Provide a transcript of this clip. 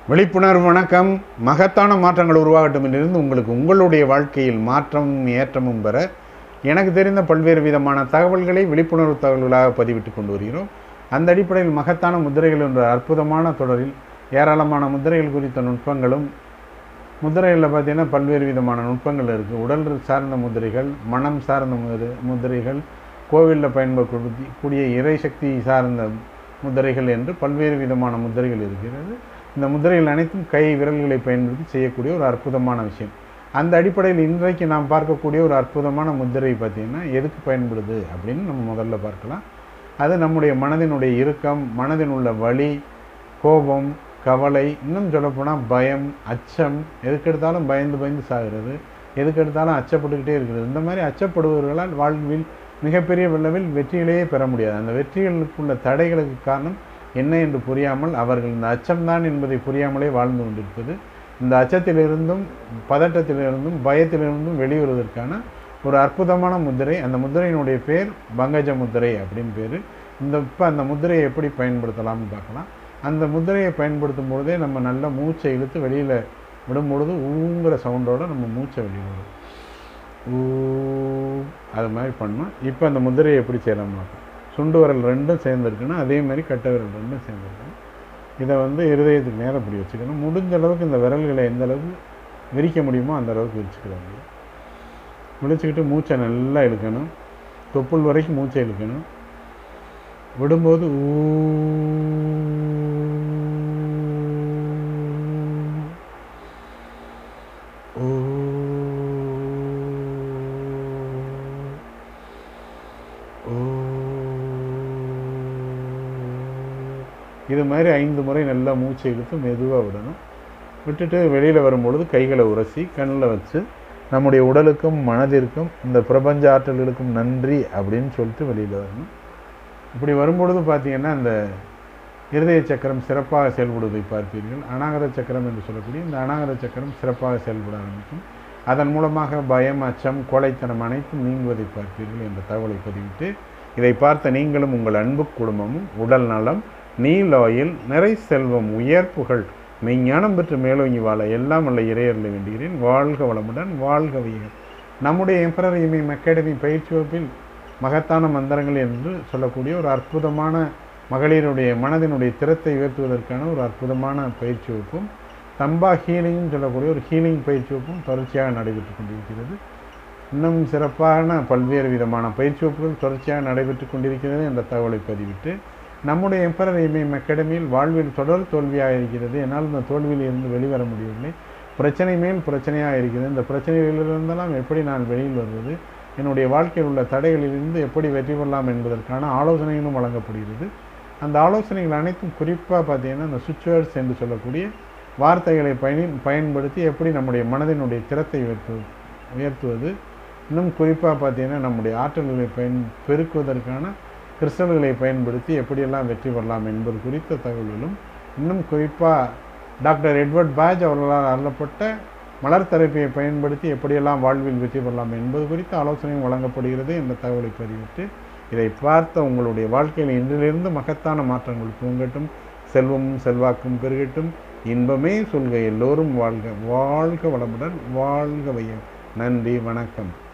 விழிப்புணர்வு வணக்கம் மகத்தான மாற்றங்கள் உருவாகட்டும் என்றிருந்து உங்களுக்கு உங்களுடைய வாழ்க்கையில் மாற்றமும் ஏற்றமும் பெற எனக்கு தெரிந்த பல்வேறு விதமான தகவல்களை விழிப்புணர்வு தகவல்களாக பதிவிட்டு கொண்டு வருகிறோம் அந்த அடிப்படையில் மகத்தான முத்திரைகள் என்ற அற்புதமான தொடரில் ஏராளமான முத்திரைகள் குறித்த நுட்பங்களும் முத்திரைகளில் பார்த்தீங்கன்னா பல்வேறு விதமான நுட்பங்கள் இருக்குது உடல் சார்ந்த முத்திரைகள் மனம் சார்ந்த முதிரை முத்திரைகள் கோவிலில் பயன்படுத்தி கூடிய இறை சக்தி சார்ந்த முத்திரைகள் என்று பல்வேறு விதமான முத்திரைகள் இருக்கிறது இந்த முத்திரைகள் அனைத்தும் கை விரல்களை பயன்படுத்தி செய்யக்கூடிய ஒரு அற்புதமான விஷயம் அந்த அடிப்படையில் இன்றைக்கு நாம் பார்க்கக்கூடிய ஒரு அற்புதமான முத்திரை பார்த்திங்கன்னா எதுக்கு பயன்படுது அப்படின்னு நம்ம முதல்ல பார்க்கலாம் அது நம்முடைய மனதினுடைய இறுக்கம் மனதில் உள்ள வலி கோபம் கவலை இன்னும் சொல்லப்போனால் பயம் அச்சம் எதுக்கெடுத்தாலும் பயந்து பயந்து சாகிறது எதுக்கெடுத்தாலும் அச்சப்பட்டுக்கிட்டே இருக்கிறது இந்த மாதிரி அச்சப்படுபவர்களால் வாழ்வில் மிகப்பெரிய அளவில் வெற்றிகளையே பெற முடியாது அந்த வெற்றிகளுக்குள்ள தடைகளுக்கு காரணம் என்ன என்று புரியாமல் அவர்கள் இந்த அச்சம்தான் என்பதை புரியாமலே வாழ்ந்து கொண்டிருப்பது இந்த அச்சத்திலிருந்தும் பதட்டத்திலிருந்தும் பயத்திலிருந்தும் வெளிவருவதற்கான ஒரு அற்புதமான முத்திரை அந்த முத்திரையினுடைய பேர் பங்கஜ முத்திரை அப்படின்னு பேர் இந்த இப்போ அந்த முத்திரையை எப்படி பயன்படுத்தலாம்னு பார்க்கலாம் அந்த முத்திரையை பயன்படுத்தும் பொழுதே நம்ம நல்ல மூச்சை இழுத்து வெளியில் விடும்பொழுது ஊங்கிற சவுண்டோட நம்ம மூச்சை வெளியில் விடும் ஊ அது மாதிரி பண்ணோம் இப்போ அந்த முத்திரையை எப்படி செய்யலாம் பார்க்கலாம் சுண்டு விரல் ரெண்டும் சேர்ந்துருக்குன்னா அதே மாதிரி கட்டை விரல் ரெண்டும் சேர்ந்துருக்கணும் இதை வந்து இருதயத்துக்கு நேரம் இப்படி வச்சுக்கணும் முடிஞ்ச அளவுக்கு இந்த விரல்களை எந்த அளவுக்கு விரிக்க முடியுமோ அந்த அளவுக்கு விரிச்சுக்கிறாங்க விழிச்சுக்கிட்டு மூச்சை நல்லா இழுக்கணும் தொப்புள் வரைக்கும் மூச்சை இழுக்கணும் விடும்போது ஊ ஊ ஊ இது மாதிரி ஐந்து முறை நல்லா மூச்சை இழுத்து மெதுவாக விடணும் விட்டுட்டு வெளியில் வரும்பொழுது கைகளை உரசி கண்ணில் வச்சு நம்முடைய உடலுக்கும் மனதிற்கும் இந்த பிரபஞ்ச ஆற்றல்களுக்கும் நன்றி அப்படின்னு சொல்லிட்டு வெளியில் வரணும் இப்படி வரும்பொழுது பார்த்தீங்கன்னா இந்த இருதய சக்கரம் சிறப்பாக செயல்படுவதை பார்ப்பீர்கள் அநாகத சக்கரம் என்று சொல்லக்கூடிய இந்த அநாகத சக்கரம் சிறப்பாக செயல்பட ஆரம்பிக்கும் அதன் மூலமாக பயம் அச்சம் கோழைத்தனம் அனைத்தும் நீங்குவதை பார்ப்பீர்கள் என்ற தகவலை பதிவிட்டு இதை பார்த்த நீங்களும் உங்கள் அன்பு குடும்பமும் உடல் நலம் நீலாயில் நிறை செல்வம் உயர் புகழ் மெய்ஞானம் பெற்று மேலோங்கி வாழ எல்லாம் உள்ள இறையர்களை வேண்டுகிறேன் வாழ்க வளமுடன் வாழ்க வையகம் நம்முடைய எம்பரர் இமயம் அகாடமி பயிற்சி வகுப்பில் மகத்தான மந்திரங்கள் என்று சொல்லக்கூடிய ஒரு அற்புதமான மகளிருடைய மனதினுடைய திறத்தை உயர்த்துவதற்கான ஒரு அற்புதமான பயிற்சி வகுப்பும் தம்பா ஹீலிங்னு சொல்லக்கூடிய ஒரு ஹீலிங் பயிற்சி வகுப்பும் தொடர்ச்சியாக நடைபெற்று கொண்டிருக்கிறது இன்னும் சிறப்பான பல்வேறு விதமான பயிற்சி வகுப்புகள் தொடர்ச்சியாக நடைபெற்று கொண்டிருக்கிறது என்ற தகவலை பதிவிட்டு நம்முடைய எம்பரர் எம்ஏஎம் அகாடமியில் வாழ்வில் தொடர் தோல்வியாக இருக்கிறது என்னால் இந்த தோல்வியில் இருந்து வெளிவர முடியவில்லை பிரச்சனை மேல் பிரச்சனையாக இருக்கிறது இந்த பிரச்சனைகளிலிருந்தெல்லாம் எப்படி நான் வெளியில் வருவது என்னுடைய வாழ்க்கையில் உள்ள தடைகளிலிருந்து எப்படி வெற்றி பெறலாம் என்பதற்கான ஆலோசனைகளும் வழங்கப்படுகிறது அந்த ஆலோசனைகள் அனைத்தும் குறிப்பாக பார்த்தீங்கன்னா இந்த சுவிட்ச் என்று சொல்லக்கூடிய வார்த்தைகளை பயன் பயன்படுத்தி எப்படி நம்முடைய மனதினுடைய திறத்தை உயர்த்து உயர்த்துவது இன்னும் குறிப்பாக பார்த்தீங்கன்னா நம்முடைய ஆற்றல்களை பயன் பெருக்குவதற்கான கிறிஸ்தவர்களை பயன்படுத்தி எப்படியெல்லாம் வெற்றி பெறலாம் என்பது குறித்த தகவல்களும் இன்னும் குறிப்பாக டாக்டர் எட்வர்ட் பாஜ் அவர்களால் அருளப்பட்ட மலர் தெரப்பியை பயன்படுத்தி எப்படியெல்லாம் வாழ்வில் வெற்றி பெறலாம் என்பது குறித்த ஆலோசனையும் வழங்கப்படுகிறது என்ற தகவலை பதிவிட்டு இதை பார்த்த உங்களுடைய வாழ்க்கையில் இன்றிலிருந்து மகத்தான மாற்றங்கள் தூங்கட்டும் செல்வமும் செல்வாக்கும் பெருகட்டும் இன்பமே சொல்க எல்லோரும் வாழ்க வாழ்க வளமுடன் வாழ்க வையம் நன்றி வணக்கம்